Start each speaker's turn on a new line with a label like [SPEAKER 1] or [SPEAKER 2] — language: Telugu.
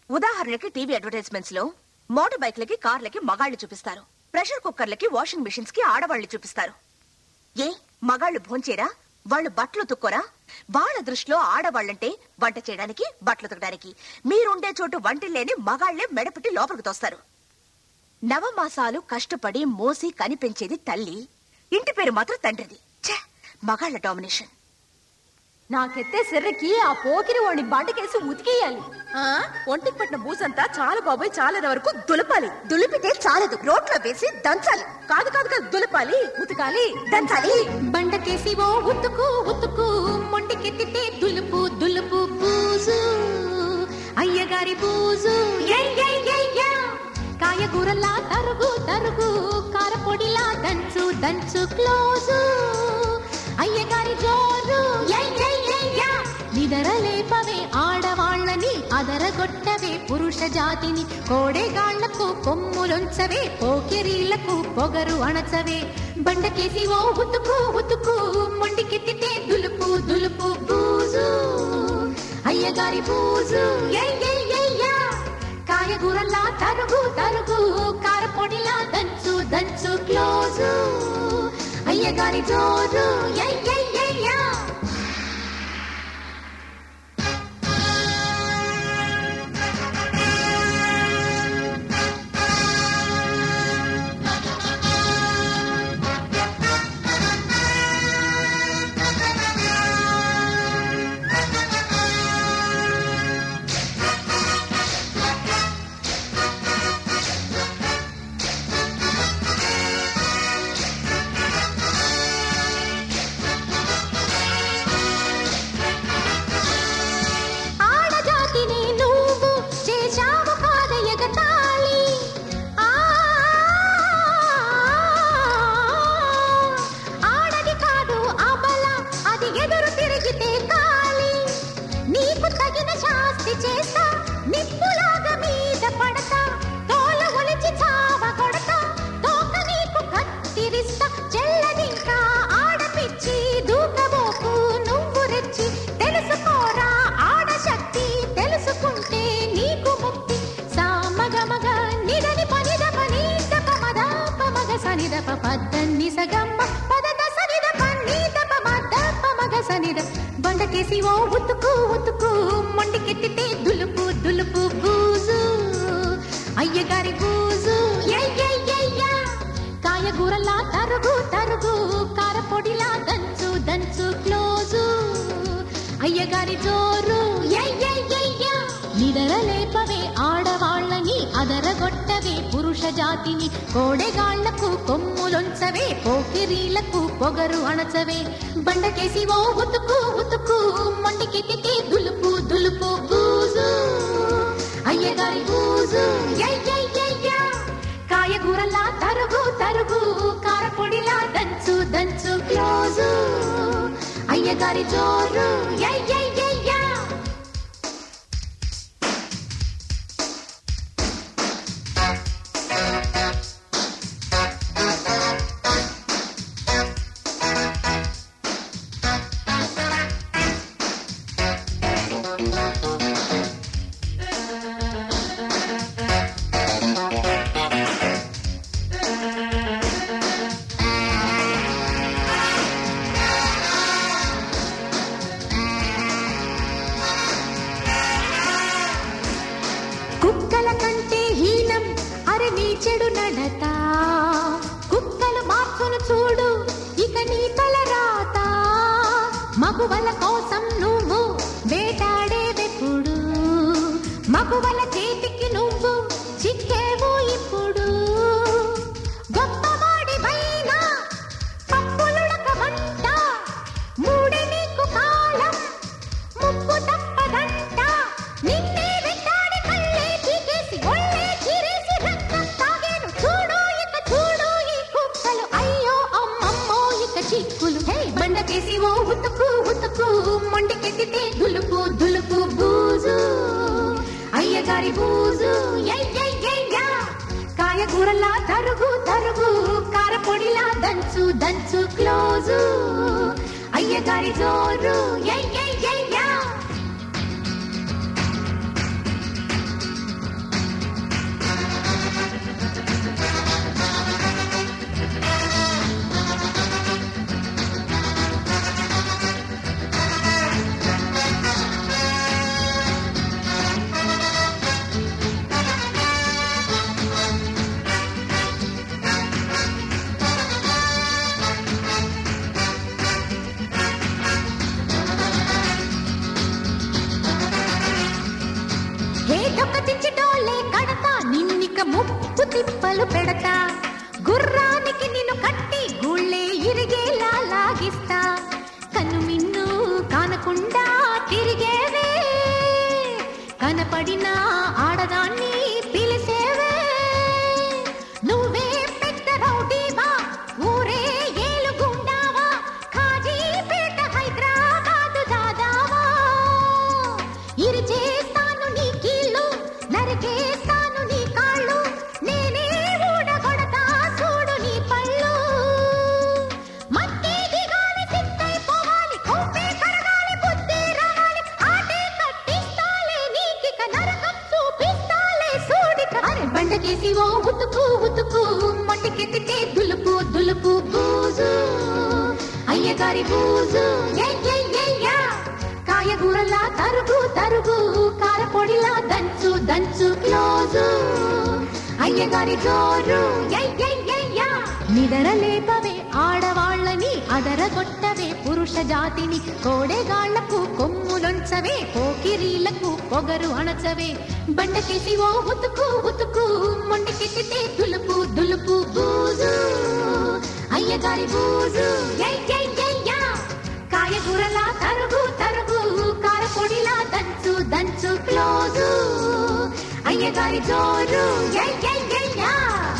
[SPEAKER 1] ఉదాహరణకి టీవీ అడ్వర్టైజ్మెంట్స్ లో మోటార్ బైక్లకి కార్లకి మగాళ్ళు చూపిస్తారు ప్రెషర్ కుక్కర్లకి వాషింగ్ మిషన్స్ కి ఆడవాళ్లు చూపిస్తారు ఏ మగాళ్ళు భోంచేరా వాళ్ళు బట్టలు తుక్కోరా వాళ్ళ దృష్టిలో ఆడవాళ్ళంటే వంట చేయడానికి బట్టలు తుక్కడానికి మీరుండే చోటు వంటిల్లేని మగాళ్లే మెడపెట్టి లోపలికి తోస్తారు నవమాసాలు కష్టపడి మోసి కనిపించేది తల్లి ఇంటి పేరు మాత్రం తండ్రిది ఛే, మగాళ్ళ డామినేషన్
[SPEAKER 2] నాకెత్తే సిర్రకి ఆ పోకిరి వాడిని బండకేసి ఉతికేయాలి
[SPEAKER 1] ఆ ఒంటికి పట్టిన బూసంతా చాలా బాబోయ్ చాలేద వరకు దులపాలి దులిపితే చాలదు రోట్లో వేసి దంచాలి కాదు కాదు కాదు దులపాలి ఉతకాలి దంచాలి
[SPEAKER 2] బండకేసి ఓ ఉతుకు ఉతుకు మొండికెత్తితే దులుపు దులుపు బూజు అయ్యగారి బూజు ఎయ్ ఎయ్ ఎయ్ యా. కాయగూరలా తరుగు తరుగు కారపొడిలా దంచు దంచు క్లోజు అయ్యగారి జోరు ఎయ్ ఎయ్ ఎయ్ యా. నిదరలేపవే ఆడవాళ్ళని అదరగొట్టవే పురుష జాతిని కోడెగాళ్లకు కొమ్ములొంచవే పోకిరీళ్లకు పొగరు అణచవే బండకేసి ఓ ఉతుకు ఉతుకు మొండికెత్తితే దులుపు దులుపు బూజు అయ్యగారి బూజు ఎయ్ ఎయ్ ఎయ్ యా. కాయగూరల్లా తరుగు తరుగు కారపొడిలా దంచు దంచు క్లోజు అయ్యగారి జోరు ఎయ్ ఎయ్ ఎయ్ యా. ఆడజాతిని నువ్వు చేశావు కాదయగతాళి ఆ ఆడది కాదు అబల అది ఎదురు తిరిగితే కాలి నీకు తగిన శాస్తి చేస్తా నిప్పులాగా మీద పడతా తోలు ఒలిచి చావ కొడతా తోక నీకు కత్తిరిస్తా చెల్లదింకా ఆడపిచ్చి దూకబోకు నువ్వు రెచ్చి తెలుసుకోరా ఆడశక్తి తెలుసుకుంటే నీకు ముక్తి సామగమగ నిదని పనిద పని మద పమగ సనిద పద్దన్ని సగమ్మ పదద సనిద పన్ని దప మద పమగ సనిద బండకేసి ఓ ఉతుకు ఉతుకు మొండికెత్తితే దులుపు దులుపు బూజు అయ్యగారి బూజు ఎయ్ ఎయ్ ఎయ్ యా. కాయగూరలా తరుగు తరుగు కారపొడిలా దంచు దంచు క్లోజు అయ్యగారి జోరు ఎయ్ ఎయ్ ఎయ్ యా. నిదరలేపవే ఆడవాళ్ళని అదరగొట్టవే పురుష జాతిని కోడెగాళ్లకు కొమ్ములొంచవే పోకిరీలకు పొగరు అణచవే బండకేసి ఓ ఉతుకు ఉతుకు మొండికెత్తితే దులుపు దులుపు బూజు అయ్యగారి బూజు ఎయ్ ఎయ్ ఎయ్ యా. కాయగూరలా తరుగు తరుగు కారపొడిలా దంచు దంచు క్లోజు అయ్యగారి జోరు ఎయ్ ఎయ్ ఎయ్ యా. కుక్కల కంటే హీనం అరే నీ చెడు నడత కుక్కలు మార్చును చూడు ఇక నీ తల రాత మగువల కోసం నువ్వు వేటాడేవెప్పుడు మగువల చేతికి నువ్వు చిక్కేవు ఇప్పుడు గొప్పవాడివైనా పప్పులుడకమంట మూడే నీకు కాలం ముప్పు తప్పదంట నిన్నే వెంటాడి కళ్ళే చీకేసి ఒళ్ళే చీరేసి రక్తం తాగేను చూడు ఇక చూడు ఈ కుక్కలు అయ్యో అమ్మమ్మో ఇక చిక్కులు హే బండకేసి ఓ ఉతుకు ఉతుకు మొండికెత్తితే దులుపు దులుపు బూజు అయ్యగారి బూజు ఎయ్ ఎయ్ ఎయ్ యా. కాయగూరలా తరుగు తరుగు కారపొడిలా దంచు దంచు క్లోజు అయ్యగారి జోరు ఎయ్ ఎయ్ ఎయ్ యా. దెబ్బలు పెడతా గుర్రానికి నిన్ను కట్టి గుళ్ళే ఇరిగేలా లాగిస్తా కన్ను మిన్ను కానకుండా తిరిగేవే కనపడిన ఆడదాన్ని పిలిసేవే నువ్వే పెద్ద రౌడీవా ఊరే ఏలుగుండావా ఖాజీపేట హైదరాబాదు దాదావా ఇరిచేస్తాను నీ కీళ్ళు నరికేస్తాను నీ కాళ్ళు నేనే ఊడగొడతా చూడు నీ పళ్ళు మత్తే దిగాలి సిద్ధైపోవాలి కోపే కరగాలి బుద్ధి రావాలి ఆటే కట్టిస్తాలే నీకిక నరకం చూపిస్తాలే సూడిక అరే బండకేసి ఓ ఉతుకు ఉతుకు మొండికెత్తితే దులుపు దులుపు బూజు అయ్యగారి బూజు ఏ ఏ ఏ యా కాయగూరలా తరుగు తరుగు కారపొడిలా దంచు దంచు క్లోజు అయ్యగారి జోరు యై, యై, యై, యా. నిదరలేపవే ఆడవాళ్ళని అదరగొట్టవే పురుష జాతిని కోడెగాళ్లకు కొమ్ములొంచవే పోకిరీలకు పొగరు అణచవే బండకేసి ఓ ఉతుకు ఉతుకు మొండికెత్తితే దులుపు దులుపు బూజు అయ్యగారి బూజు యై, యై, యై, యా. కాయగూరలా తరుగు తరుగు కారపొడిలా దంచు దంచు క్లోజు అయ్యగారి జోరు యై, యై, యై, యా.